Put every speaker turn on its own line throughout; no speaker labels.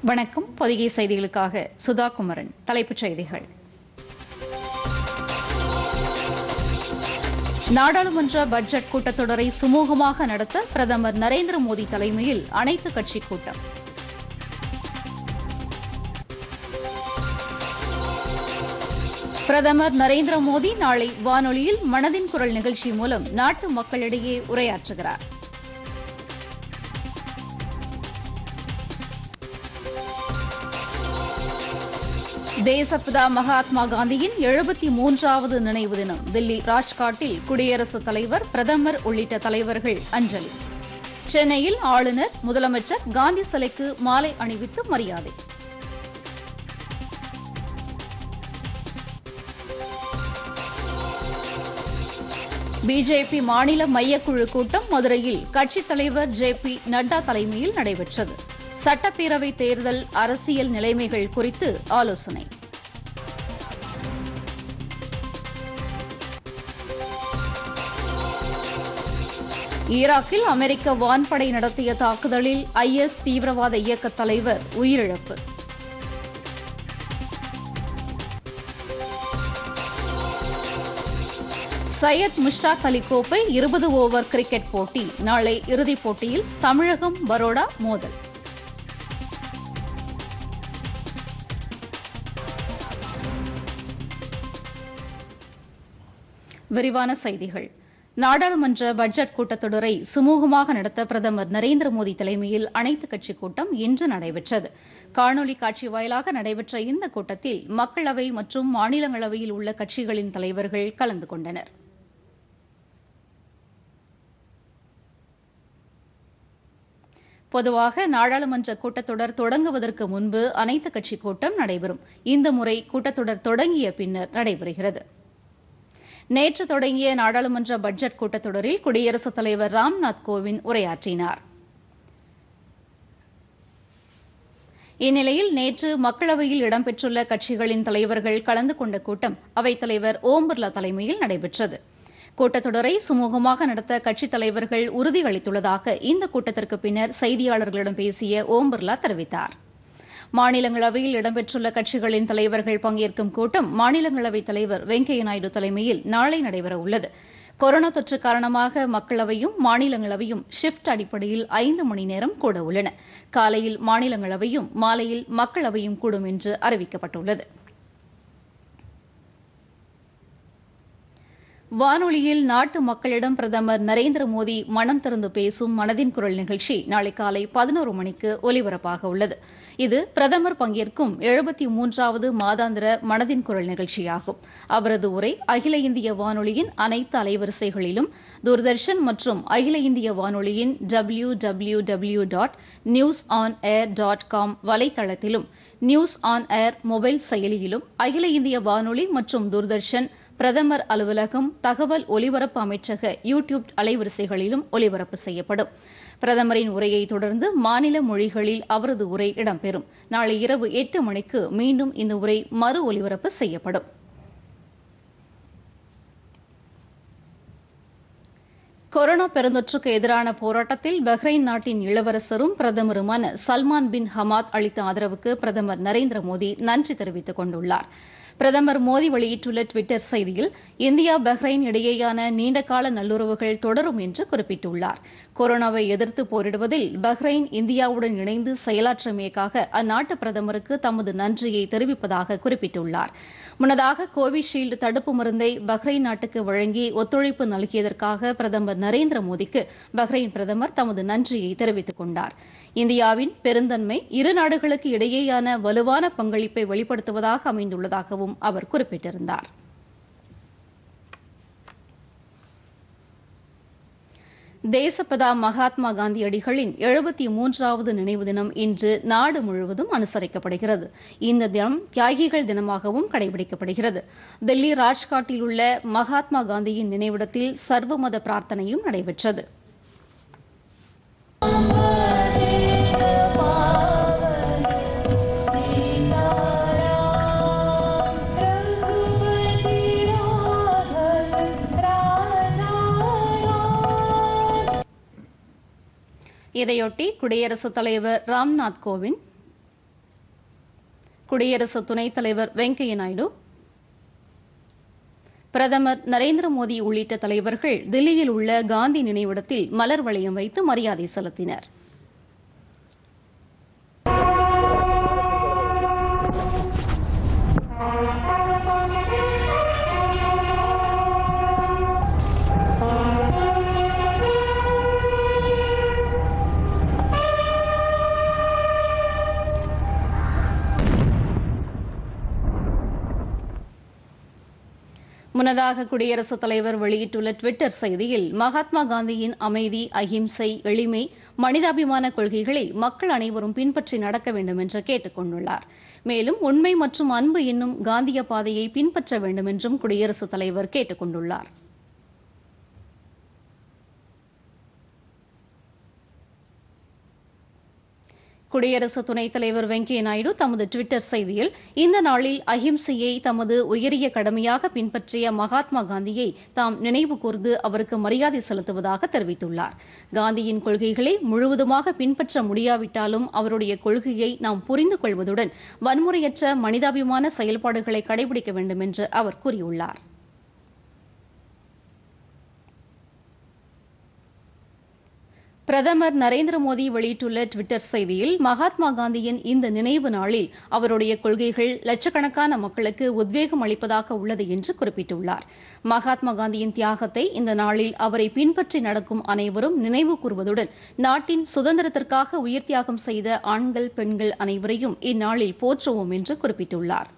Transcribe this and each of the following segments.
வணக்கம் பொதிகை செய்திகளுக்காக சுதா குமரன் தலைப்புச் செய்திகள் நாடாளுமன்ற பட்ஜெட் கூட்டத்தொடரை சுமூகமாக நடத்த பிரதமர் நரேந்திர மோடி தலைமையில் அனைத்து கட்சி கூட்டம் பிரதமர் நரேந்திர மோடி நாளை வானொலியில் மனதின் குரல் நிகழ்ச்சி மூலம் நாட்டு மக்களிடையே உரையாற்றுகிறார் தேசப்பிதா மகாத்மா காந்தியின் எழுபத்தி மூன்றாவது நினைவு தினம் தில்லி ராஜ்காட்டில் குடியரசுத் தலைவர் பிரதமர் உள்ளிட்ட தலைவர்கள் அஞ்சலி சென்னையில் ஆளுநர் முதலமைச்சர் காந்தி சிலைக்கு மாலை அணிவித்து மரியாதை பிஜேபி மாநில மையக்குழு கூட்டம் மதுரையில் கட்சித் தலைவர் ஜே பி நட்டா தலைமையில் நடைபெற்றது சட்டப்பேரவை தேர்தல் அரசியல் நிலைமைகள் குறித்து ஆலோசனை ஈராக்கில் அமெரிக்க வான்படை நடத்திய தாக்குதலில் ஐஎஸ் தீவிரவாத இயக்க தலைவர் உயிரிழப்பு சையத் முஷ்டாக் அலி கோப்பை இருபது ஓவர் கிரிக்கெட் போட்டி நாளை இறுதிப் போட்டியில் தமிழகம் பரோடா மோதல் விரிவான செய்திகள் நாடாளுமன்ற பட்ஜெட் கூட்டத்தொடரை சுமூகமாக நடத்த பிரதமர் நரேந்திர மோடி தலைமையில் அனைத்துக் கட்சிக் கூட்டம் இன்று நடைபெற்றது காணொலி காட்சி வாயிலாக நடைபெற்ற இந்த கூட்டத்தில் மக்களவை மற்றும் மாநிலங்களவையில் உள்ள கட்சிகளின் தலைவர்கள் கலந்து கொண்டனர் பொதுவாக நாடாளுமன்ற கூட்டத்தொடர் தொடங்குவதற்கு முன்பு அனைத்துக் கட்சிக் கூட்டம் நடைபெறும் இந்த முறை கூட்டத்தொடர் தொடங்கிய பின்னர் நடைபெறுகிறது நேற்று தொடங்கிய நாடாளுமன்ற பட்ஜெட் கூட்டத்தொடரில் குடியரசுத் தலைவர் ராம்நாத் கோவிந்த் உரையாற்றினார் இந்நிலையில் நேற்று மக்களவையில் இடம்பெற்றுள்ள கட்சிகளின் தலைவர்கள் கலந்து கொண்ட கூட்டம் அவைத்தலைவர் ஓம் பிர்லா தலைமையில் நடைபெற்றது கூட்டத்தொடரை சுமூகமாக நடத்த கட்சித் தலைவர்கள் உறுதியளித்துள்ளதாக இந்த கூட்டத்திற்கு பின்னர் செய்தியாளர்களிடம் பேசிய ஓம் பிர்லா தெரிவித்தார் மாநிலங்களவையில் இடம்பெற்றுள்ள கட்சிகளின் தலைவர்கள் பங்கேற்கும் கூட்டம் மாநிலங்களவைத் தலைவர் வெங்கையா நாயுடு தலைமையில் நாளை நடைபெறவுள்ளது கொரோனா தொற்று காரணமாக மக்களவையும் மாநிலங்களவையும் ஷிப்ட் அடிப்படையில் ஐந்து மணி நேரம் கூட உள்ளன காலையில் மாநிலங்களவையும் மாலையில் மக்களவையும் கூடும் என்று அறிவிக்கப்பட்டுள்ளது வானொலியில் நாட்டு மக்களிடம் பிரதமர் நரேந்திர மோடி மனம் திறந்து பேசும் மனதின் குரல் நிகழ்ச்சி நாளை காலை பதினோரு மணிக்கு ஒலிபரப்பாக உள்ளது இது பிரதமர் பங்கேற்கும் எழுபத்தி மூன்றாவது மாதாந்திர மனதின் குரல் நிகழ்ச்சியாகும் அவரது உரை அகில இந்திய வானொலியின் அனைத்து அலைவரிசைகளிலும் தூர்தர்ஷன் மற்றும் அகில இந்திய வானொலியின் W W W dot news on air dot com வலைத்தளத்திலும் நியூஸ் ஆன் ஏர் மொபைல் செயலியிலும் அகில இந்திய வானொலி மற்றும் தூர்தர்ஷன் பிரதமர் அலுவலகம் தகவல் ஒலிபரப்பு அமைச்சக யூ டியூப் அலைவரிசைகளிலும் ஒலிபரப்பு செய்யப்படும் பிரதமரின் உரையை தொடர்ந்து மாநில மொழிகளில் அவரது உரை இடம்பெறும் நாளை இரவு எட்டு மணிக்கு மீண்டும் இந்த உரை மறு ஒலிபரப்பு செய்யப்படும் கொரோனா பெருந்தொற்றுக்கு எதிரான போராட்டத்தில் பஹ்ரைன் நாட்டின் இளவரசரும் பிரதமருமான சல்மான் பின் ஹமாத் அளித்த ஆதரவுக்கு பிரதமர் நரேந்திர மோடி நன்றி தெரிவித்துக் கொண்டுள்ளார் பிரதமர் மோடி வெளியிட்டுள்ள டுவிட்டர் செய்தியில் இந்தியா பஹ்ரைன் இடையேயான நீண்டகால நல்லுறவுகள் தொடரும் என்று குறிப்பிட்டுள்ளார் கொரோனாவை எதிர்த்து போரிடுவதில் பஹ்ரைன் இந்தியாவுடன் இணைந்து செயலாற்றமையக்காக அந்நாட்டு பிரதமருக்கு தமது நன்றியை தெரிவிப்பதாக குறிப்பிட்டுள்ளார் முன்னதாக கோவிஷீல்டு தடுப்பு மருந்தை பஹ்ரைன் நாட்டுக்கு வழங்கி ஒத்துழைப்பு நல்கியதற்காக பிரதமர் நரேந்திர மோடிக்கு பஹ்ரைன் பிரதமர் தமது நன்றியை தெரிவித்துக் கொண்டார் இந்தியாவின் பெருந்தன்மை இரு நாடுகளுக்கு இடையேயான வலுவான பங்களிப்பை வெளிப்படுத்துவதாக அமைந்துள்ளதாகவும் அவர் குறிப்பிட்டிருந்தார் தேசப்பிதா மகாத்மா காந்தியடிகளின் எழுபத்தி மூன்றாவது நினைவு தினம் இன்று நாடு முழுவதும் அனுசரிக்கப்படுகிறது இந்த தினம் தியாகிகள் தினமாகவும் கடைபிடிக்கப்படுகிறது தில்லி ராஜ்காட்டில் உள்ள மகாத்மா காந்தியின் நினைவிடத்தில் சர்வமத பிரார்த்தனையும் நடைபெற்றது இதையொட்டி குடியரசுத் தலைவர் ராம்நாத் கோவிந்த் குடியரசு துணைத் தலைவர் வெங்கையா நாயுடு பிரதமர் நரேந்திர மோடி உள்ளிட்ட தலைவர்கள் தில்லியில் உள்ள காந்தி நினைவிடத்தில் மலர் வளையம் வைத்து மரியாதை செலுத்தினர் முன்னதாக குடியரசுத் தலைவர் வெளியிட்டுள்ள டுவிட்டர் செய்தியில் மகாத்மா காந்தியின் அமைதி அஹிம்சை எளிமை மனிதாபிமான கொள்கைகளை மக்கள் அனைவரும் பின்பற்றி நடக்க வேண்டும் என்று கேட்டுக் கொண்டுள்ளார் மேலும் உண்மை மற்றும் அன்பு என்னும் காந்திய பாதையை பின்பற்ற வேண்டும் என்றும் குடியரசுத் தலைவர் கேட்டுக் கொண்டுள்ளார் குடியரசு துணைத் தலைவர் வெங்கையா நாயுடு தமது டுவிட்டர் செய்தியில் இந்த நாளில் அஹிம்சையை தமது உயரிய கடமையாக பின்பற்றிய மகாத்மா காந்தியை தாம் நினைவு கூர்ந்து அவருக்கு மரியாதை செலுத்துவதாக தெரிவித்துள்ளார் காந்தியின் கொள்கைகளை முழுவதுமாக பின்பற்ற முடியாவிட்டாலும் அவருடைய கொள்கையை நாம் புரிந்து கொள்வதுடன் வன்முறையற்ற மனிதாபிமான செயல்பாடுகளை கடைபிடிக்க வேண்டும் என்று அவர் கூறியுள்ளார் பிரதமர் நரேந்திர மோடி வெளியிட்டுள்ள டுவிட்டர் செய்தியில் மகாத்மா காந்தியின் இந்த நினைவு நாளில் அவருடைய கொள்கைகள் லட்சக்கணக்கான மக்களுக்கு உத்வேகம் அளிப்பதாக உள்ளது என்று குறிப்பிட்டுள்ளார் மகாத்மா காந்தியின் தியாகத்தை இந்த நாளில் அவரை பின்பற்றி நடக்கும் அனைவரும் நினைவு கூறுவதுடன் நாட்டின் சுதந்திரத்திற்காக உயிர் தியாகம் செய்த ஆண்கள் பெண்கள் அனைவரையும் இந்நாளில் போற்றுவோம் என்று குறிப்பிட்டுள்ளார்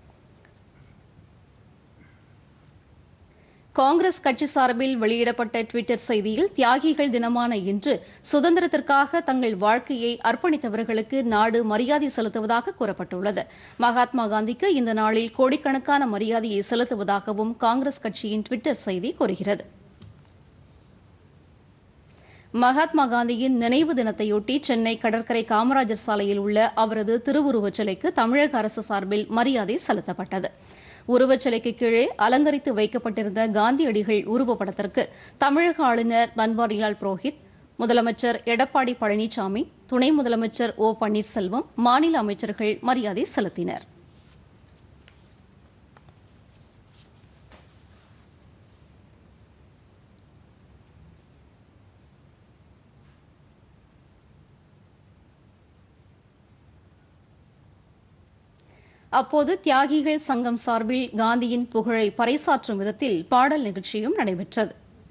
காங்கிரஸ் கட்சி சார்பில் வெளியிடப்பட்ட டுவிட்டர் செய்தியில் தியாகிகள் தினமான இன்று சுதந்திரத்திற்காக தங்கள் வாழ்க்கையை அர்ப்பணித்தவர்களுக்கு நாடு மரியாதை செலுத்துவதாக கூறப்பட்டுள்ளது மகாத்மா காந்திக்கு இந்த நாளில் கோடிக்கணக்கான மரியாதையை செலுத்துவதாகவும் காங்கிரஸ் கட்சியின் டுவிட்டர் செய்தி கூறுகிறது மகாத்மா காந்தியின் நினைவு தினத்தையொட்டி சென்னை கடற்கரை காமராஜர் சாலையில் உள்ள அவரது திருவுருவச் சிலைக்கு தமிழக அரசு சார்பில் மரியாதை செலுத்தப்பட்டது உருவச்சிலைக்கு கீழே அலங்கரித்து வைக்கப்பட்டிருந்த காந்தியடிகள் உருவப்படத்திற்கு தமிழக ஆளுநர் பன்வாரிலால் புரோஹித் முதலமைச்சர் எடப்பாடி பழனிசாமி துணை முதலமைச்சர் ஓ பன்னீர்செல்வம் மாநில அமைச்சர்கள் மரியாதை செலுத்தினர் அப்போது தியாகிகள் சங்கம் சார்பில் காந்தியின் புகழை பறைசாற்றும் விதத்தில் பாடல் நிகழ்ச்சியும் நடைபெற்றது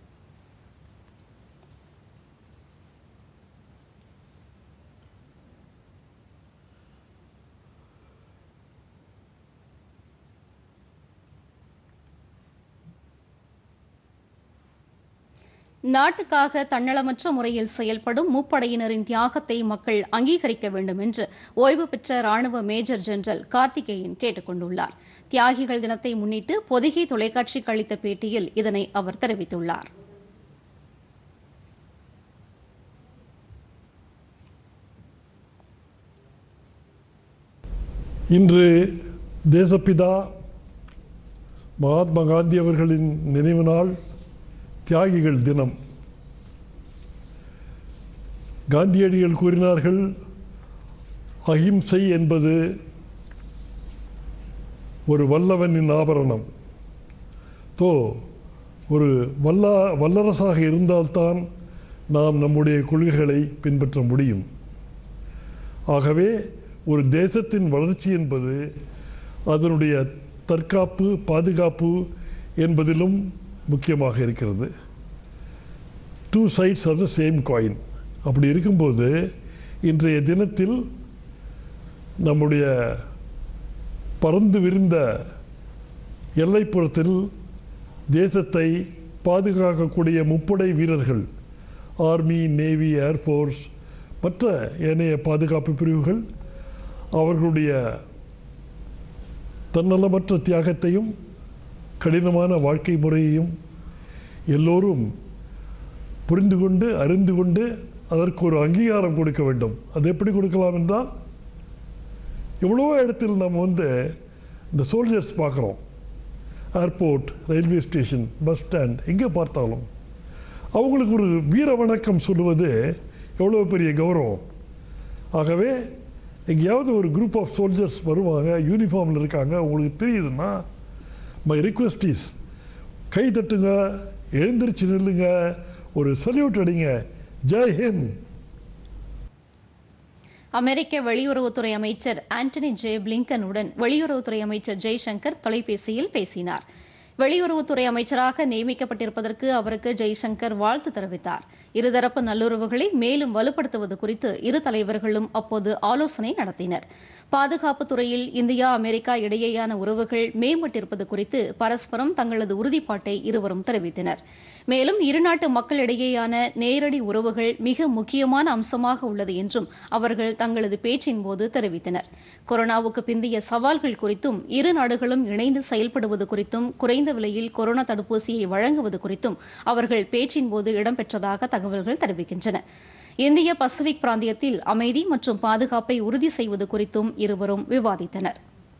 நாட்டுக்காக தன்னலமற்ற முறையில் செயல்படும் முப்படையினரின் தியாகத்தை மக்கள் அங்கீகரிக்க வேண்டும் என்று ஓய்வு பெற்ற ராணுவ மேஜர் ஜெனரல் கார்த்திகேயன் கேட்டுக் கொண்டுள்ளார் தியாகிகள் தினத்தை முன்னிட்டு பொதிகை தொலைக்காட்சிக்கு அளித்த பேட்டியில் இதனை அவர் தெரிவித்துள்ளார்
இன்று தேசப்பிதா மகாத்மா காந்தி அவர்களின் நினைவு நாள் தியாகிகள் தினம் காந்தியடிகள் கூறினார்கள் அஹிம்சை என்பது ஒரு வல்லவனின் ஆபரணம் தோ ஒரு வல்ல வல்லரசாக இருந்தால்தான் நாம் நம்முடைய கொள்கைகளை பின்பற்ற முடியும் ஆகவே ஒரு தேசத்தின் வளர்ச்சி என்பது அதனுடைய தற்காப்பு பாதுகாப்பு என்பதிலும் முக்கியமாக இருக்கிறது two sides of the same coin அப்படி இருக்கும்போது இன்றைய தினத்தில் நம்முடைய பறந்து விரிந்த எல்லைப்புறத்தில் தேசத்தை பாதுகாக்கக்கூடிய முப்படை வீரர்கள் ஆர்மி நேவி ஏர்ஃபோர்ஸ் மற்ற ஏனைய பாதுகாப்பு பிரிவுகள் அவர்களுடைய தன்னலமற்ற தியாகத்தையும் கடினமான வாழ்க்கை முறையையும் எல்லோரும் புரிந்து கொண்டு அறிந்து கொண்டு அதற்கு ஒரு அங்கீகாரம் கொடுக்க வேண்டும் அது எப்படி கொடுக்கலாம் என்றால் எவ்வளவோ இடத்தில் நம்ம வந்து இந்த சோல்ஜர்ஸ் பார்க்குறோம் airport railway station bus stand எங்கே பார்த்தாலும் அவங்களுக்கு ஒரு வீர வணக்கம் சொல்லுவது எவ்வளோ பெரிய கௌரவம் ஆகவே எங்கேயாவது ஒரு குரூப் ஆஃப் சோல்ஜர்ஸ் வருவாங்க யூனிஃபார்மில் இருக்காங்க உங்களுக்கு தெரியுதுன்னா மை ரிக்வெஸ்ட் இஸ் கை தட்டுங்க எழுந்திருச்சு நில்லுங்க ஒரு சல்யூட் அடிங்க ஜெய் ஹிந்த்
அமெரிக்க வெளியுறவுத்துறை அமைச்சர் ஆண்டனி ஜே பிளிங்கனுடன் வெளியுறவுத்துறை அமைச்சர் ஜெய்சங்கர் தொலைபேசியில் பேசினார் வெளியுறவுத்துறை அமைச்சராக நியமிக்கப்பட்டிருப்பதற்கு அவருக்கு ஜெய்சங்கர் வாழ்த்து தெரிவித்தார் இருதரப்பு நல்லுறவுகளை மேலும் வலுப்படுத்துவது குறித்து இரு தலைவர்களும் அப்போது ஆலோசனை நடத்தினர் பாதுகாப்பு துறையில் இந்தியா அமெரிக்கா இடையேயான உறவுகள் மேம்பட்டிருப்பது குறித்து பரஸ்பரம் தங்களது உறுதிப்பாட்டை இருவரும் தெரிவித்தனர் மேலும் இருநாட்டு மக்களிடையேயான நேரடி உறவுகள் மிக முக்கியமான அம்சமாக உள்ளது என்றும் அவர்கள் தங்களது பேச்சின் போது தெரிவித்தனர் கொரோனாவுக்கு பிந்தைய சவால்கள் குறித்தும் இரு நாடுகளும் இணைந்து செயல்படுவது குறித்தும் குறைந்த விலையில் கொரோனா தடுப்பூசியை வழங்குவது குறித்தும் அவர்கள் பேச்சின் போது இடம்பெற்றதாக தகவல்கள் தெரிவிக்கின்றன இந்திய பசிபிக் பிராந்தியத்தில் அமைதி மற்றும் பாதுகாப்பை உறுதி செய்வது குறித்தும் இருவரும் விவாதித்தனர்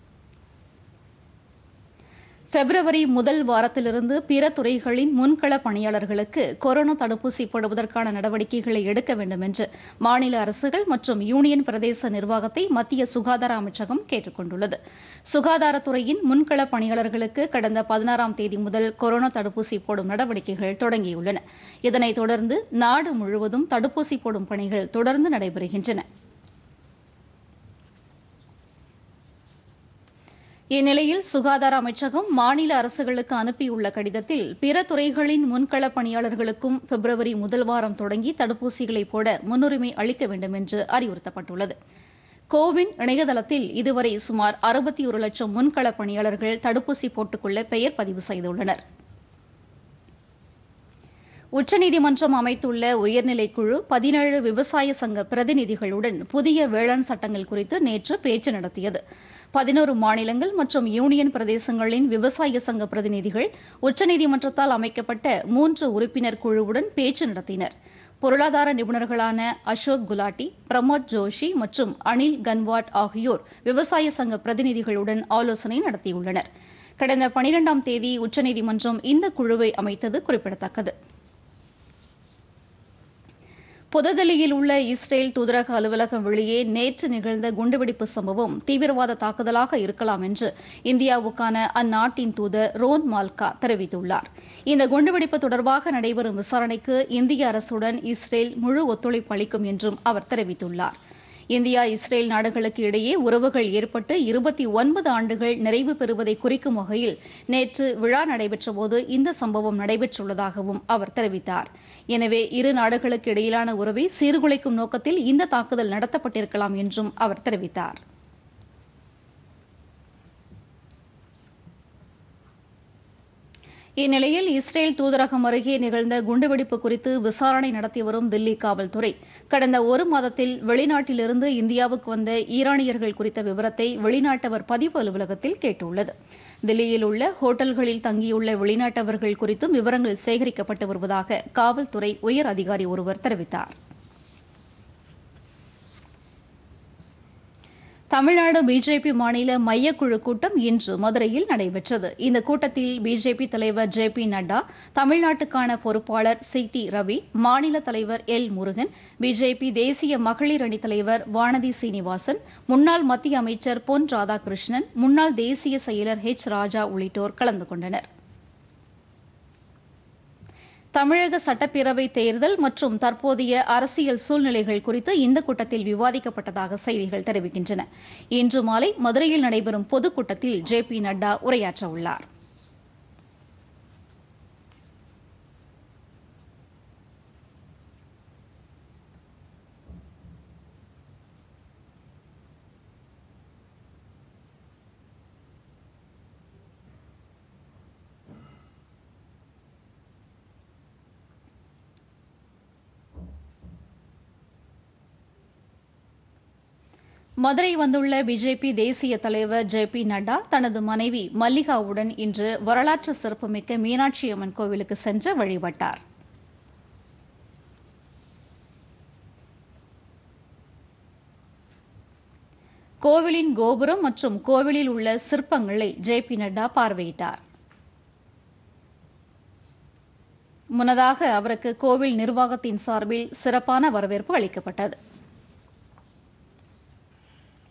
பிப்ரவரி முதல் வாரத்திலிருந்து பிற துறைகளின் முன்கள பணியாளர்களுக்கு கொரோனா தடுப்பூசி போடுவதற்கான நடவடிக்கைகளை எடுக்க வேண்டும் என்று மாநில அரசுகள் மற்றும் யூனியன் பிரதேச நிர்வாகத்தை மத்திய சுகாதார அமைச்சகம் கேட்டுக் கொண்டுள்ளது சுகாதாரத்துறையின் முன்கள பணியாளர்களுக்கு கடந்த பதினாறாம் தேதி முதல் கொரோனா தடுப்பூசி போடும் நடவடிக்கைகள் தொடங்கியுள்ளன இதனைத் தொடர்ந்து நாடு முழுவதும் தடுப்பூசி போடும் பணிகள் தொடர்ந்து நடைபெறுகின்றன இந்நிலையில் சுகாதார அமைச்சகம் மாநில அரசுகளுக்கு அனுப்பியுள்ள கடிதத்தில் பிற துறைகளின் முன்கள பணியாளர்களுக்கும் பிப்ரவரி முதல் வாரம் தொடங்கி தடுப்பூசிகளை போட முன்னுரிமை அளிக்க வேண்டும் என்று அறிவுறுத்தப்பட்டுள்ளது கோவின் இணையதளத்தில் இதுவரை சுமார் அறுபத்தி ஒரு லட்சம் முன்கள பணியாளர்கள் தடுப்பூசி போட்டுக்கொள்ள பெயர் பதிவு செய்துள்ளனர் உச்சநீதிமன்றம் அமைத்துள்ள உயர்நிலைக்குழு பதினேழு விவசாய சங்க பிரதிநிதிகளுடன் புதிய வேளாண் சட்டங்கள் குறித்து நேற்று பேச்சு நடத்தியது பதினோரு மாநிலங்கள் மற்றும் யூனியன் பிரதேசங்களின் விவசாய சங்க பிரதிநிதிகள் உச்சநீதிமன்றத்தால் அமைக்கப்பட்ட மூன்று உறுப்பினர் குழுவுடன் பேச்சு நடத்தினர் பொருளாதார நிபுணர்களான அசோக் குலாட்டி பிரமோத் ஜோஷி மற்றும் அனில் கன்வாட் ஆகியோர் விவசாய சங்க பிரதிநிதிகளுடன் ஆலோசனை நடத்தியுள்ளனர் கடந்த பனிரெண்டாம் தேதி உச்சநீதிமன்றம் இந்த குழுவை அமைத்தது குறிப்பிடத்தக்கது புதுதில்லியில் உள்ள இஸ்ரேல் தூதரக அலுவலகம் வெளியே நேற்று நிகழ்ந்த குண்டுவெடிப்பு சம்பவம் தீவிரவாத தாக்குதலாக இருக்கலாம் என்று இந்தியாவுக்கான அந்நாட்டின் தூதர் ரோன் மால்கா தெரிவித்துள்ளார் இந்த குண்டுவெடிப்பு தொடர்பாக நடைபெறும் விசாரணைக்கு இந்திய அரசுடன் இஸ்ரேல் முழு ஒத்துழைப்பு அளிக்கும் என்றும் அவர் தெரிவித்துள்ளார் இந்தியா இஸ்ரேல் நாடுகளுக்கு இடையே உறவுகள் ஏற்பட்டு இருபத்தி ஒன்பது ஆண்டுகள் நிறைவு பெறுவதை குறிக்கும் வகையில் நேற்று விழா நடைபெற்றபோது இந்த சம்பவம் நடைபெற்றுள்ளதாகவும் அவர் தெரிவித்தார் எனவே இரு நாடுகளுக்கு இடையிலான உறவை சீர்குலைக்கும் நோக்கத்தில் இந்த தாக்குதல் நடத்தப்பட்டிருக்கலாம் என்றும் அவர் தெரிவித்தார் இந்நிலையில் இஸ்ரேல் தூதரகம் அருகே நிகழ்ந்த குண்டுவெடிப்பு குறித்து விசாரணை நடத்தி வரும் தில்லி காவல்துறை கடந்த ஒரு மாதத்தில் வெளிநாட்டிலிருந்து இந்தியாவுக்கு வந்த ஈரானியர்கள் குறித்த விவரத்தை வெளிநாட்டவர் பதிவு அலுவலகத்தில் கேட்டுள்ளது தில்லியில் உள்ள ஹோட்டல்களில் தங்கியுள்ள வெளிநாட்டவர்கள் குறித்தும் விவரங்கள் சேகரிக்கப்பட்டு வருவதாக காவல்துறை உயர் அதிகாரி ஒருவர் தெரிவித்தார் தமிழ்நாடு பிஜேபி மாநில மையக்குழு கூட்டம் இன்று மதுரையில் நடைபெற்றது இந்த கூட்டத்தில் பிஜேபி தலைவர் ஜே பி நட்டா தமிழ்நாட்டுக்கான பொறுப்பாளர் சி டி ரவி மாநில தலைவர் எல் முருகன் பிஜேபி தேசிய மகளிர் அணி தலைவர் வானதி சீனிவாசன் முன்னாள் மத்திய அமைச்சர் பொன் ராதாகிருஷ்ணன் முன்னாள் தேசிய செயலர் ஹெச் ராஜா உள்ளிட்டோர் கலந்து கொண்டனர் தமிழக சட்டப்பேரவை தேர்தல் மற்றும் தற்போதைய அரசியல் சூழ்நிலைகள் குறித்து இந்த கூட்டத்தில் விவாதிக்கப்பட்டதாக செய்திகள் தெரிவிக்கின்றன இன்று மாலை மதுரையில் நடைபெறும் பொதுக்கூட்டத்தில் ஜே பி நட்டா உரையாற்றவுள்ளார் மதுரை வந்துள்ள பிஜேபி தேசிய தலைவர் ஜே பி நட்டா தனது மனைவி மல்லிகாவுடன் இன்று வரலாற்று சிறப்புமிக்க மீனாட்சி அம்மன் கோவிலுக்கு சென்று வழிபட்டார் கோவிலின் கோபுரம் மற்றும் கோவிலில் உள்ள சிற்பங்களை ஜே பி நட்டா பார்வையிட்டார் முன்னதாக அவருக்கு கோவில் நிர்வாகத்தின் சார்பில் சிறப்பான வரவேற்பு அளிக்கப்பட்டது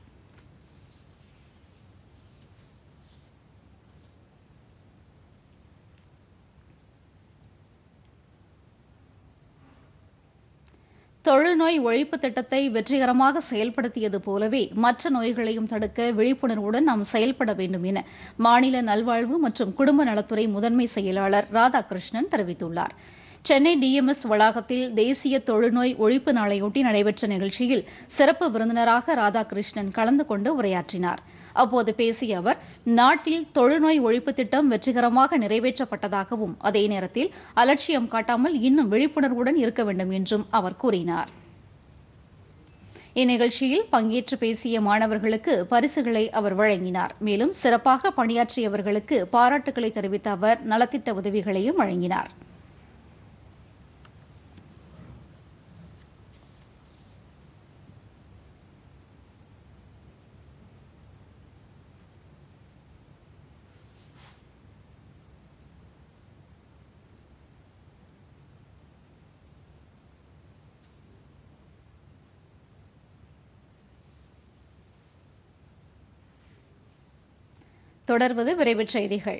தொழுநோய் ஒழிப்பு திட்டத்தை வெற்றிகரமாக செயல்படுத்தியது போலவே மற்ற நோய்களையும் தடுக்க விழிப்புணர்வுடன் நாம் செயல்பட வேண்டும் என மாநில நல்வாழ்வு மற்றும் குடும்ப நலத்துறை முதன்மை செயலாளர் ராதாகிருஷ்ணன் தெரிவித்துள்ளார் சென்னை டிஎம்எஸ் வளாகத்தில் தேசிய தொழுநோய் ஒழிப்பு நாளையொட்டி நடைபெற்ற நிகழ்ச்சியில் சிறப்பு விருந்தினராக ராதாகிருஷ்ணன் கலந்து கொண்டு உரையாற்றினார் அப்போது பேசிய அவர் நாட்டில் தொழுநோய் ஒழிப்பு திட்டம் வெற்றிகரமாக நிறைவேற்றப்பட்டதாகவும் அதே நேரத்தில் அலட்சியம் காட்டாமல் இன்னும் விழிப்புணர்வுடன் இருக்க வேண்டும் என்றும் அவர் கூறினார் இந்நிகழ்ச்சியில் பங்கேற்று பேசிய மாணவர்களுக்கு பரிசுகளை அவர் வழங்கினார் மேலும் சிறப்பாக பணியாற்றியவர்களுக்கு பாராட்டுகளை தெரிவித்த அவர் நலத்திட்ட உதவிகளையும் வழங்கினார் தொடர்வது விரைவுச் செய்திகள்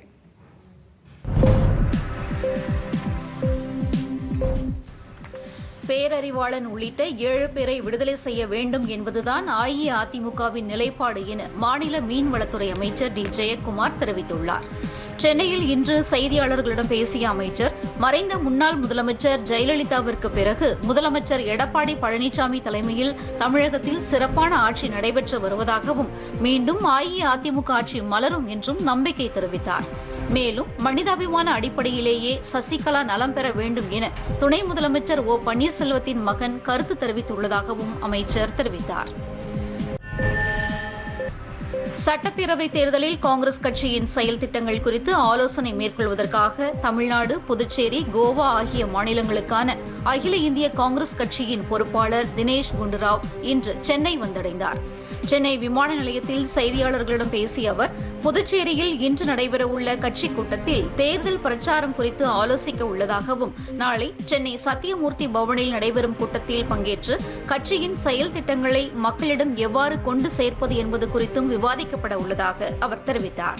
பேரறிவாளன் உள்ளிட்ட ஏழு பேரை விடுதலை செய்ய வேண்டும் என்பதுதான் அஇஅதிமுகவின் நிலைப்பாடு என மாநில மீன்வளத்துறை அமைச்சர் டி ஜெயக்குமார் தெரிவித்துள்ளார் சென்னையில் இன்று செய்தியாளர்களிடம் பேசிய அமைச்சர் மறைந்த முன்னாள் முதலமைச்சர் ஜெயலலிதாவிற்கு பிறகு முதலமைச்சர் எடப்பாடி பழனிசாமி தலைமையில் தமிழகத்தில் சிறப்பான ஆட்சி நடைபெற்று வருவதாகவும் மீண்டும் அஇஅதிமுக ஆட்சி மலரும் என்றும் நம்பிக்கை தெரிவித்தார் மேலும் மனிதாபிமான அடிப்படையிலேயே சசிகலா நலம் பெற வேண்டும் என துணை முதலமைச்சர் ஓ பன்னீர்செல்வத்தின் மகன் கருத்து தெரிவித்துள்ளதாகவும் அமைச்சர் தெரிவித்தார் சட்டப்பேரவைத் தேர்தலில் காங்கிரஸ் கட்சியின் செயல் திட்டங்கள் குறித்து ஆலோசனை மேற்கொள்வதற்காக தமிழ்நாடு புதுச்சேரி கோவா ஆகிய மாநிலங்களுக்கான அகில இந்திய காங்கிரஸ் கட்சியின் பொறுப்பாளர் தினேஷ் குண்டுராவ் இன்று சென்னை வந்தடைந்தார் சென்னை விமான நிலையத்தில் செய்தியாளர்களிடம் பேசிய அவர் புதுச்சேரியில் இன்று நடைபெறவுள்ள கட்சி கூட்டத்தில் தேர்தல் பிரச்சாரம் குறித்து ஆலோசிக்க உள்ளதாகவும் நாளை சென்னை சத்தியமூர்த்தி பவனில் நடைபெறும் கூட்டத்தில் பங்கேற்று கட்சியின் செயல் திட்டங்களை மக்களிடம் எவ்வாறு கொண்டு சேர்ப்பது என்பது குறித்தும் விவாதிக்கப்பட உள்ளதாக அவர் தெரிவித்தார்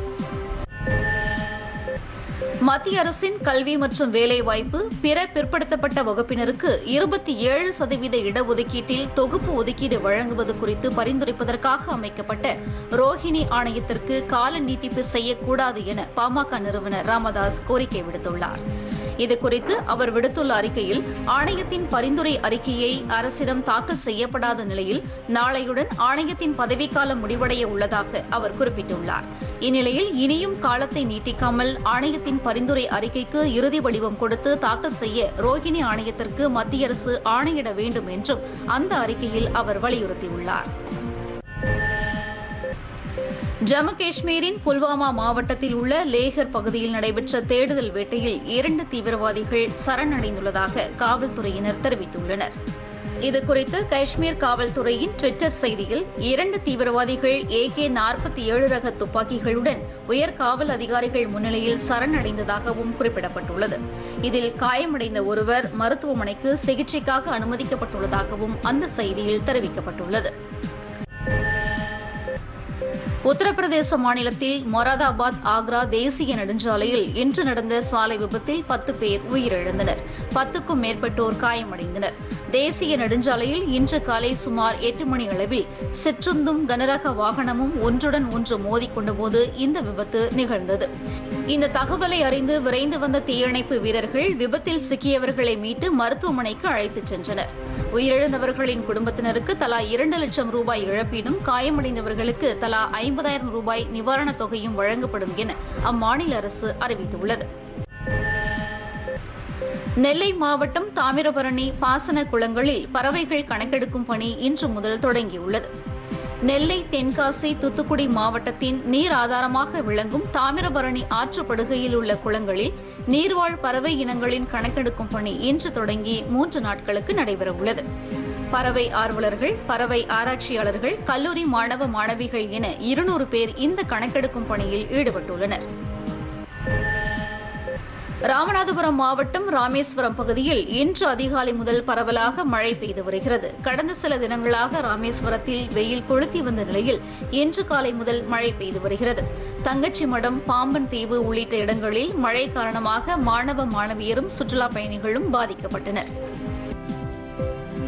மத்திய அரசின் கல்வி மற்றும் வேலைவாய்ப்பு பிற பிற்படுத்தப்பட்ட வகுப்பினருக்கு இருபத்தி ஏழு சதவீத இடஒதுக்கீட்டில் தொகுப்பு ஒதுக்கீடு வழங்குவது குறித்து பரிந்துரைப்பதற்காக அமைக்கப்பட்ட ரோஹிணி ஆணையத்திற்கு கால நீட்டிப்பு செய்யக்கூடாது என பாமக நிறுவனர் ராமதாஸ் கோரிக்கை விடுத்துள்ளார் இதுகுறித்து அவர் விடுத்துள்ள அறிக்கையில் ஆணையத்தின் பரிந்துரை அறிக்கையை அரசிடம் தாக்கல் செய்யப்படாத நிலையில் நாளையுடன் ஆணையத்தின் பதவிக்காலம் முடிவடைய உள்ளதாக அவர் குறிப்பிட்டுள்ளார் இந்நிலையில் இனியும் காலத்தை நீட்டிக்காமல் ஆணையத்தின் பரிந்துரை அறிக்கைக்கு இறுதி வடிவம் கொடுத்து தாக்கல் செய்ய ரோஹிணி ஆணையத்திற்கு மத்திய அரசு ஆணையிட வேண்டும் என்றும் அந்த அறிக்கையில் அவர் வலியுறுத்தியுள்ளார் ஜம்மு காஷ்மீரின் புல்வாமா மாவட்டத்தில் உள்ள லேகர் பகுதியில் நடைபெற்ற தேடுதல் வேட்டையில் இரண்டு தீவிரவாதிகள் சரணடைந்துள்ளதாக காவல்துறையினர் தெரிவித்துள்ளனர் இதுகுறித்து காஷ்மீர் காவல்துறையின் டுவிட்டர் செய்தியில் இரண்டு தீவிரவாதிகள் ஏகே நாற்பத்தி ஏழு ரக துப்பாக்கிகளுடன் உயர் காவல் அதிகாரிகள் முன்னிலையில் சரணடைந்ததாகவும் குறிப்பிடப்பட்டுள்ளது இதில் காயமடைந்த ஒருவர் மருத்துவமனைக்கு சிகிச்சைக்காக அனுமதிக்கப்பட்டுள்ளதாகவும் அந்த செய்தியில் தெரிவிக்கப்பட்டுள்ளது உத்தரப்பிரதேச மாநிலத்தில் மொராதாபாத் ஆக்ரா தேசிய நெடுஞ்சாலையில் இன்று நடந்த சாலை விபத்தில் பத்து பேர் உயிரிழந்தனர் பத்துக்கும் மேற்பட்டோர் காயமடைந்தனர் தேசிய நெடுஞ்சாலையில் இன்று காலை சுமார் எட்டு மணி அளவில் சிற்றுந்தும் கனரக வாகனமும் ஒன்றுடன் ஒன்று மோதிக்கொண்டபோது இந்த விபத்து நிகழ்ந்தது இந்த தகவலை அறிந்து விரைந்து வந்த தீயணைப்பு வீரர்கள் விபத்தில் சிக்கியவர்களை மீட்டு மருத்துவமனைக்கு அழைத்துச் சென்றனர் உயிரிழந்தவர்களின் குடும்பத்தினருக்கு தலா இரண்டு லட்சம் ரூபாய் இழப்பீடும் காயமடைந்தவர்களுக்கு தலா ஐம்பதாயிரம் ரூபாய் நிவாரணத் தொகையும் வழங்கப்படும் என அம்மாநில அரசு அறிவித்துள்ளது நெல்லை மாவட்டம் தாமிரபரணி பாசன குளங்களில் பறவைகள் கணக்கெடுக்கும் பணி இன்று முதல் தொடங்கியுள்ளது நெல்லை தென்காசி தூத்துக்குடி மாவட்டத்தின் நீர் ஆதாரமாக விளங்கும் தாமிரபரணி ஆற்றுப்படுகையில் உள்ள குளங்களில் நீர்வாழ் பறவை இனங்களின் கணக்கெடுக்கும் பணி இன்று தொடங்கி மூன்று நாட்களுக்கு நடைபெறவுள்ளது பறவை ஆர்வலர்கள் பறவை ஆராய்ச்சியாளர்கள் கல்லூரி மாணவ மாணவிகள் என இருநூறு பேர் இந்த கணக்கெடுக்கும் பணியில் ஈடுபட்டுள்ளனர் ராமநாதபுரம் மாவட்டம் ராமேஸ்வரம் பகுதியில் இன்று அதிகாலை முதல் பரவலாக மழை பெய்து வருகிறது கடந்த சில தினங்களாக ராமேஸ்வரத்தில் வெயில் கொளுத்தி வந்த நிலையில் இன்று காலை முதல் மழை பெய்து வருகிறது தங்கச்சி மடம் பாம்பன் தீவு உள்ளிட்ட இடங்களில் மழை காரணமாக மாணவ மாணவியரும் சுற்றுலா பயணிகளும் பாதிக்கப்பட்டனர்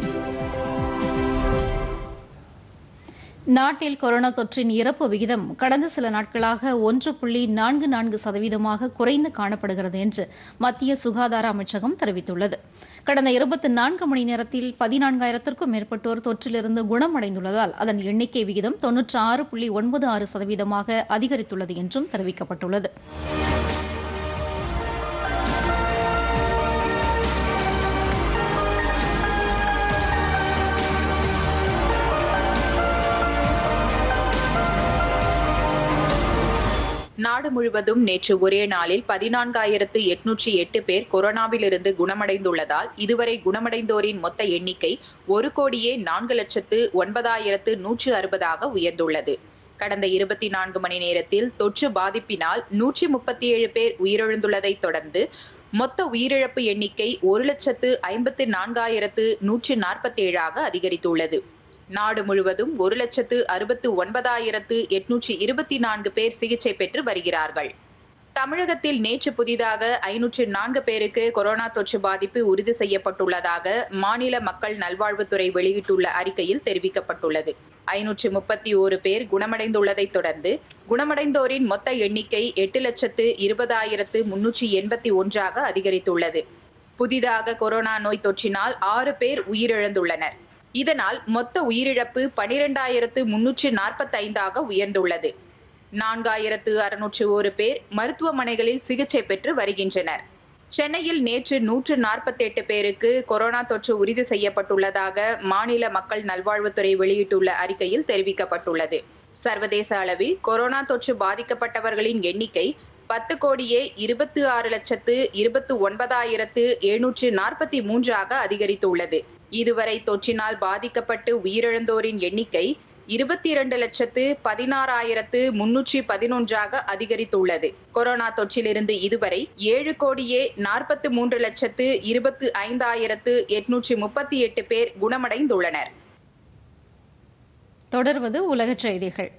நாட்டில் கொரோனா தொற்றின் இறப்பு விகிதம் கடந்த சில நாட்களாக ஒன்று புள்ளி நான்கு நான்கு சதவீதமாக குறைந்து காணப்படுகிறது என்று மத்திய சுகாதார அமைச்சகம் தெரிவித்துள்ளது கடந்த இருபத்தி நான்கு மணி நேரத்தில் பதினான்காயிரத்திற்கும் மேற்பட்டோர் தொற்றிலிருந்து குணமடைந்துள்ளதால் அதன் எண்ணிக்கை விகிதம் தொன்னூற்று ஆறு புள்ளி ஒன்பது ஆறு சதவீதமாக அதிகரித்துள்ளது என்றும் தெரிவிக்கப்பட்டுள்ளது
நாடு முழுவதும் நேற்று ஒரே நாளில் பதினான்காயிரத்து எட்நூற்றி எட்டு பேர் கொரோனாவிலிருந்து குணமடைந்துள்ளதால் இதுவரை குணமடைந்தோரின் மொத்த எண்ணிக்கை ஒரு கோடியே நான்கு லட்சத்து ஒன்பதாயிரத்து நூற்று அறுபதாக உயர்ந்துள்ளது கடந்த இருபத்தி நான்கு மணி நேரத்தில் தொற்று பாதிப்பினால் நூற்றி முப்பத்தி ஏழு பேர் உயிரிழந்துள்ளதை தொடர்ந்து மொத்த உயிரிழப்பு எண்ணிக்கை ஒரு லட்சத்து ஐம்பத்து நான்காயிரத்து நூற்று நாற்பத்தி ஏழாக அதிகரித்துள்ளது நாடு முழுவதும் ஒரு லட்சத்து அறுபத்து ஒன்பதாயிரத்து எட்நூற்றி இருபத்தி நான்கு பேர் சிகிச்சை பெற்று வருகிறார்கள் தமிழகத்தில் நேற்று புதிதாக ஐநூற்று நான்கு பேருக்கு கொரோனா தொற்று பாதிப்பு உறுதி செய்யப்பட்டுள்ளதாக மாநில மக்கள் நல்வாழ்வுத்துறை வெளியிட்டுள்ள அறிக்கையில் தெரிவிக்கப்பட்டுள்ளது ஐநூற்று முப்பத்தி ஓரு பேர் குணமடைந்துள்ளதை தொடர்ந்து குணமடைந்தோரின் மொத்த எண்ணிக்கை எட்டு லட்சத்து இருபதாயிரத்து முன்னூற்றி எண்பத்தி ஒன்றாக அதிகரித்துள்ளது புதிதாக கொரோனா நோய் தொற்றினால் ஆறு பேர் உயிரிழந்துள்ளனர் இதனால் மொத்த உயிரிழப்பு பனிரெண்டாயிரத்து முன்னூற்று நாற்பத்தைந்தாக உயர்ந்துள்ளது நான்காயிரத்து அறுநூற்று ஒரு பேர் மருத்துவமனைகளில் சிகிச்சை பெற்று வருகின்றனர் சென்னையில் நேற்று நூற்று நாற்பத்தெட்டு பேருக்கு கொரோனா தொற்று உறுதி செய்யப்பட்டுள்ளதாக மாநில மக்கள் நல்வாழ்வுத்துறை வெளியிட்டுள்ள அறிக்கையில் தெரிவிக்கப்பட்டுள்ளது சர்வதேச அளவில் கொரோனா தொற்று பாதிக்கப்பட்டவர்களின் எண்ணிக்கை பத்து கோடியே இருபத்தி ஆறு லட்சத்து இருபத்து ஒன்பதாயிரத்து எழுநூற்று நாற்பத்தி மூன்றாக அதிகரித்துள்ளது இதுவரை தொற்றினால் பாதிக்கப்பட்டு உயிரிழந்தோரின் எண்ணிக்கை இருபத்தி இரண்டு லட்சத்து பதினாறாயிரத்து முன்னூற்றி பதினொன்றாக அதிகரித்துள்ளது கொரோனா தொற்றிலிருந்து இதுவரை ஏழு கோடியே நாற்பத்து மூன்று லட்சத்து இருபத்து ஐந்தாயிரத்து எட்நூற்றி முப்பத்தி எட்டு பேர் குணமடைந்துள்ளனர்
தொடர்வது உலகச் செய்திகள்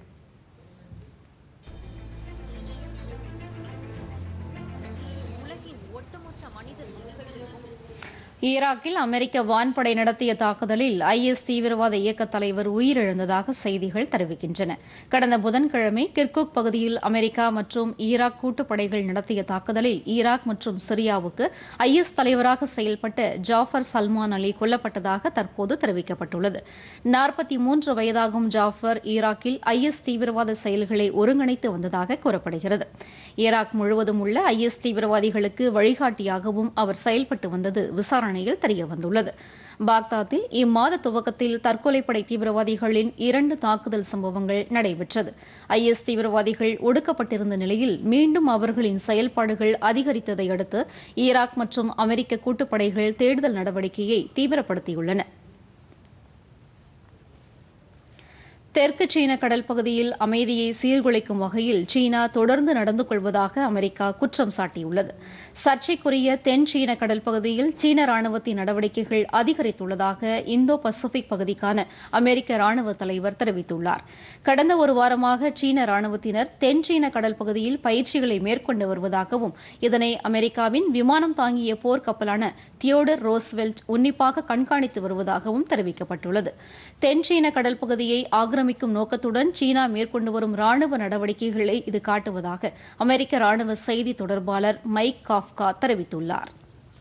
ஈராக்கில் அமெரிக்க வான்படை நடத்திய தாக்குதலில் ஐஎஸ் தீவிரவாத இயக்க தலைவர் உயிரிழந்ததாக செய்திகள் தெரிவிக்கின்றன கடந்த புதன்கிழமை கிர்குக் பகுதியில் அமெரிக்கா மற்றும் ஈராக் கூட்டுப்படைகள் நடத்திய தாக்குதலில் ஈராக் மற்றும் சிரியாவுக்கு ஐஎஸ் தலைவராக செயல்பட்ட ஜாஃபர் சல்மான் அலி கொல்லப்பட்டதாக தற்போது தெரிவிக்கப்பட்டுள்ளது நாற்பத்தி மூன்று வயதாகும் ஜாஃபர் ஈராக்கில் ஐஎஸ் தீவிரவாத செயல்களை ஒருங்கிணைத்து வந்ததாக கூறப்படுகிறது ஈராக் முழுவதும் உள்ள ஐஎஸ் தீவிரவாதிகளுக்கு வழிகாட்டியாகவும் அவர் செயல்பட்டு வந்தது விசாரணையில் தெரியவந்துள்ளது பாக்தாத்தில் இம்மாத துவக்கத்தில் தற்கொலைப்படை தீவிரவாதிகளின் இரண்டு தாக்குதல் சம்பவங்கள் நடைபெற்றது ஐஎஸ் தீவிரவாதிகள் ஒடுக்கப்பட்டிருந்த நிலையில் மீண்டும் அவர்களின் செயல்பாடுகள் அதிகரித்ததை அடுத்து ஈராக் மற்றும் அமெரிக்க கூட்டுப்படைகள் தேடுதல் நடவடிக்கையை தீவிரப்படுத்தியுள்ளன தெற்கு சீன கடல் பகுதியில் அமைதியை சீர்குலைக்கும் வகையில் சீனா தொடர்ந்து நடந்து கொள்வதாக அமெரிக்கா குற்றம் சாட்டியுள்ளது சர்ச்சைக்குரிய தென் சீன கடல் பகுதியில் சீன ராணுவத்தின் நடவடிக்கைகள் அதிகரித்துள்ளதாக இந்தோ பசிபிக் பகுதிக்கான அமெரிக்க ராணுவ தலைவர் தெரிவித்துள்ளார் கடந்த ஒரு வாரமாக சீன ராணுவத்தினர் தென் சீன கடல் பகுதியில் பயிற்சிகளை மேற்கொண்டு வருவதாகவும் இதனை அமெரிக்காவின் விமானம் தாங்கிய போர்க்கப்பலான தியோடர் ரோஸ்வெல்ட் உன்னிப்பாக கண்காணித்து வருவதாகவும் தெரிவிக்கப்பட்டுள்ளது தென் சீன கடல் பகுதியை ஆக்கிரமிக்கும் நோக்கத்துடன் சீனா மேற்கொண்டு வரும் ராணுவ நடவடிக்கைகளை இது காட்டுவதாக அமெரிக்க ராணுவ செய்தி தொடர்பாளர் மைக் காஃப்கா தெரிவித்துள்ளார்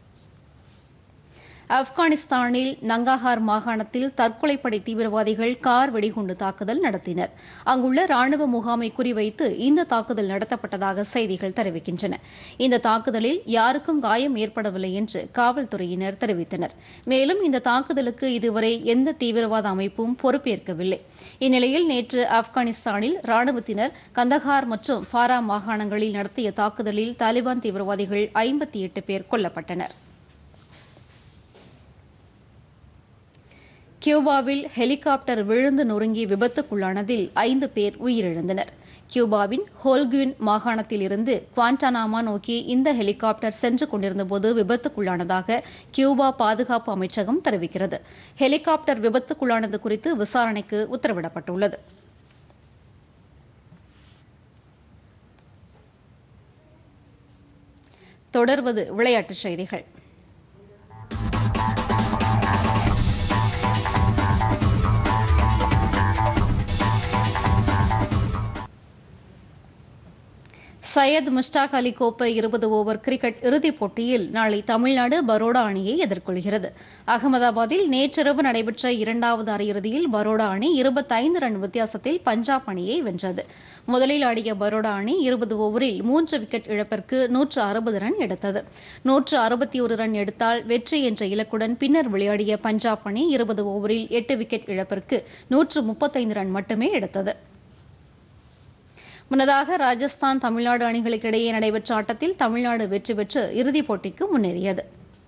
ஆப்கானிஸ்தானில் நங்காஹார் மாகாணத்தில் தற்கொலைப்படை தீவிரவாதிகள் கார் வெடிகுண்டு தாக்குதல் நடத்தினர் அங்குள்ள ராணுவ முகாமை குறிவைத்து இந்த தாக்குதல் நடத்தப்பட்டதாக செய்திகள் தெரிவிக்கின்றன இந்த தாக்குதலில் யாருக்கும் காயம் ஏற்படவில்லை என்று காவல்துறையினர் தெரிவித்தனர் மேலும் இந்த தாக்குதலுக்கு இதுவரை எந்த தீவிரவாத அமைப்பும் பொறுப்பேற்கவில்லை இந்நிலையில் நேற்று ஆப்கானிஸ்தானில் ராணுவத்தினர் கந்தகார் மற்றும் ஃபாரா மாகாணங்களில் நடத்திய தாக்குதலில் தாலிபான் தீவிரவாதிகள் ஐம்பத்தி எட்டு பேர் கொல்லப்பட்டனர் கியூபாவில் ஹெலிகாப்டர் விழுந்து நொறுங்கி விபத்துக்குள்ளானதில் ஐந்து பேர் உயிரிழந்தனர் கியூபாவின் ஹோல்குவின் மாகாணத்தில் இருந்து குவாண்டானாமா நோக்கி இந்த ஹெலிகாப்டர் சென்று கொண்டிருந்தபோது விபத்துக்குள்ளானதாக கியூபா பாதுகாப்பு அமைச்சகம் தெரிவிக்கிறது ஹெலிகாப்டர் விபத்துக்குள்ளானது குறித்து விசாரணைக்கு உத்தரவிடப்பட்டுள்ளது தொடர்வது விளையாட்டுச் செய்திகள் சையத் முஷ்டாக் அலி கோப்பை இருபது ஓவர் கிரிக்கெட் இறுதிப் போட்டியில் நாளை தமிழ்நாடு பரோடா அணியை எதிர்கொள்கிறது அகமதாபாத்தில் நேற்றிரவு நடைபெற்ற இரண்டாவது அரையிறுதியில் பரோடா அணி இருபத்தைந்து ரன் வித்தியாசத்தில் பஞ்சாப் அணியை வென்றது முதலில் ஆடிய பரோடா அணி இருபது ஓவரில் மூன்று விக்கெட் இழப்பிற்கு நூற்று அறுபது ரன் எடுத்தது நூற்று அறுபத்தி ஒரு ரன் எடுத்தால் வெற்றி என்ற இலக்குடன் பின்னர் விளையாடிய பஞ்சாப் அணி இருபது ஓவரில் எட்டு விக்கெட் இழப்பிற்கு நூற்று முப்பத்தைந்து ரன் மட்டுமே எடுத்தது முன்னதாக ராஜஸ்தான் தமிழ்நாடு அணிகளுக்கு இடையே நடைபெற்ற ஆட்டத்தில் தமிழ்நாடு வெற்றி பெற்று இறுதிப் போட்டிக்கு முன்னேறியது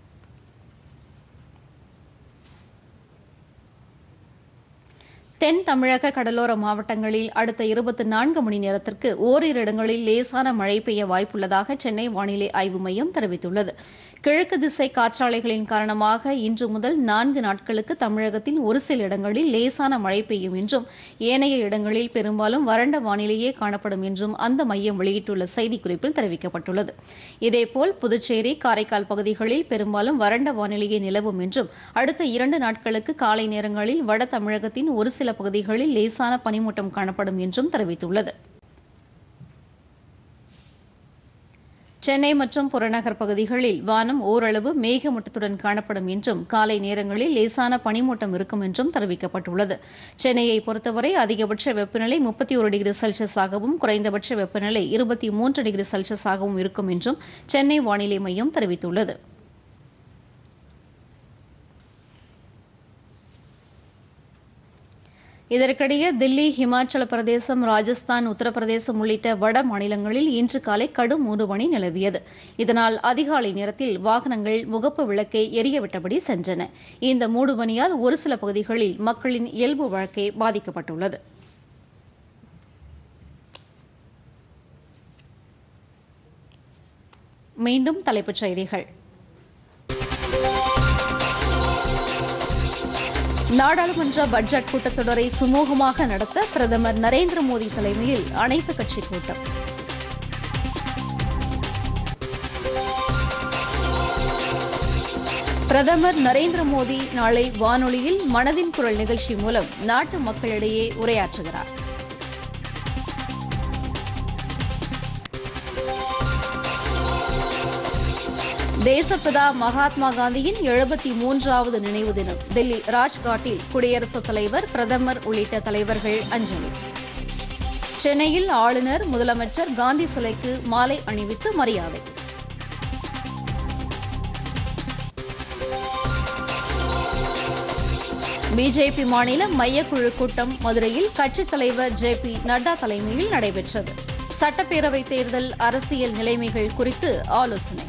தென் தமிழக கடலோர மாவட்டங்களில் அடுத்த இருபத்தி நான்கு மணி நேரத்திற்கு ஓரிரு இடங்களில் லேசான மழை பெய்ய வாய்ப்புள்ளதாக சென்னை வானிலை ஆய்வு மையம் தெரிவித்துள்ளது கிழக்கு திசை காற்றாலைகளின் காரணமாக இன்று முதல் நான்கு நாட்களுக்கு தமிழகத்தில் ஒரு சில இடங்களில் லேசான மழை பெய்யும் என்றும் ஏனைய இடங்களில் பெரும்பாலும் வறண்ட வானிலையே காணப்படும் என்றும் அந்த மையம் வெளியிட்டுள்ள செய்திக்குறிப்பில் தெரிவிக்கப்பட்டுள்ளது இதேபோல் புதுச்சேரி காரைக்கால் பகுதிகளில் பெரும்பாலும் வறண்ட வானிலையே நிலவும் என்றும் அடுத்த இரண்டு நாட்களுக்கு காலை நேரங்களில் வட தமிழகத்தின் ஒரு சில பகுதிகளில் லேசான பனிமூட்டம் காணப்படும் என்றும் தெரிவித்துள்ளது சென்னை மற்றும் புறநகர் பகுதிகளில் வானம் ஓரளவு மேகமூட்டத்துடன் காணப்படும் என்றும் காலை நேரங்களில் லேசான பனிமூட்டம் இருக்கும் என்றும் தெரிவிக்கப்பட்டுள்ளது சென்னையை பொறுத்தவரை அதிகபட்ச வெப்பநிலை முப்பத்தி ஒரு டிகிரி செல்சியஸாகவும் குறைந்தபட்ச வெப்பநிலை இருபத்தி மூன்று டிகிரி செல்சியஸாகவும் இருக்கும் என்றும் சென்னை வானிலை மையம் தெரிவித்துள்ளது இதற்கிடையே தில்லி ஹிமாச்சல பிரதேசம் ராஜஸ்தான் உத்தரப்பிரதேசம் உள்ளிட்ட வட மாநிலங்களில் இன்று காலை கடும் மூடுபனி நிலவியது இதனால் அதிகாலை நேரத்தில் வாகனங்கள் முகப்பு விளக்கை எரியவிட்டபடி சென்றன இந்த மூடுபனியால் ஒரு சில பகுதிகளில் மக்களின் இயல்பு வாழ்க்கை பாதிக்கப்பட்டுள்ளது மீண்டும் தலைப்புச் செய்திகள் நாடாளுமன்ற பட்ஜெட் கூட்டத்தொடரை சுமூகமாக நடத்த பிரதமர் நரேந்திர மோடி தலைமையில் அனைத்துக் கட்சி கூட்டம் பிரதமர் நரேந்திர மோடி நாளை வானொலியில் மனதின் குரல் நிகழ்ச்சி மூலம் நாட்டு மக்களிடையே உரையாற்றுகிறார் தேசப்பிதா மகாத்மா காந்தியின் எழுபத்தி மூன்றாவது நினைவு தினம் டெல்லி ராஜ்காட்டில் குடியரசுத் தலைவர் பிரதமர் உள்ளிட்ட தலைவர்கள் அஞ்சலி சென்னையில் ஆளுநர் முதலமைச்சர் காந்தி சிலைக்கு மாலை அணிவித்து மரியாதை பிஜேபி மாநில மையக்குழு கூட்டம் மதுரையில் கட்சித் தலைவர் ஜே பி நட்டா தலைமையில் நடைபெற்றது சட்டப்பேரவைத் தேர்தல் அரசியல் நிலைமைகள் குறித்து ஆலோசனை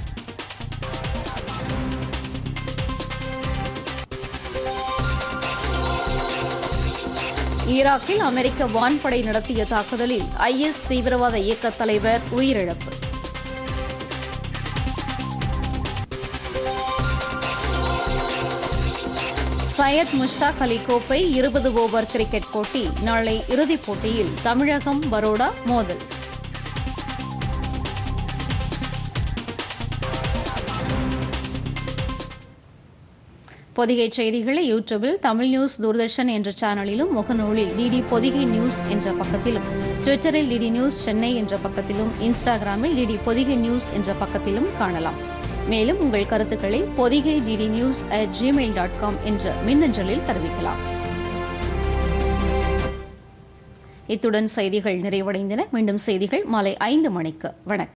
ஈராக்கில் அமெரிக்க வான்படை நடத்திய தாக்குதலில் ஐஎஸ் தீவிரவாத இயக்க தலைவர் உயிரிழப்பு சையத் முஷ்டாக் அலி கோப்பை இருபது ஓவர் கிரிக்கெட் போட்டி நாளை இறுதிப் போட்டியில் தமிழகம் பரோடா மோதல் பொதிகை செய்திகளை யூடியூபில் தமிழ் நியூஸ் தூர்தர்ஷன் என்ற சேனலிலும் முகநூலில் டிடி பொதிகை நியூஸ் என்ற பக்கத்திலும் ட்விட்டரில் டிடி நியூஸ் சென்னை என்ற பக்கத்திலும் இன்ஸ்டாகிராமில் டிடி பொதிகை நியூஸ் என்ற பக்கத்திலும் காணலாம் மேலும் உங்கள் கருத்துக்களை Podhigai DD news at Gmail dot com என்ற மின்னஞ்சலில் தெரிவிக்கலாம் இத்துடன் செய்திகள் நிறைவடைந்தன மீண்டும் செய்திகள் மாலை ஐந்து மணிக்கு வணக்கம்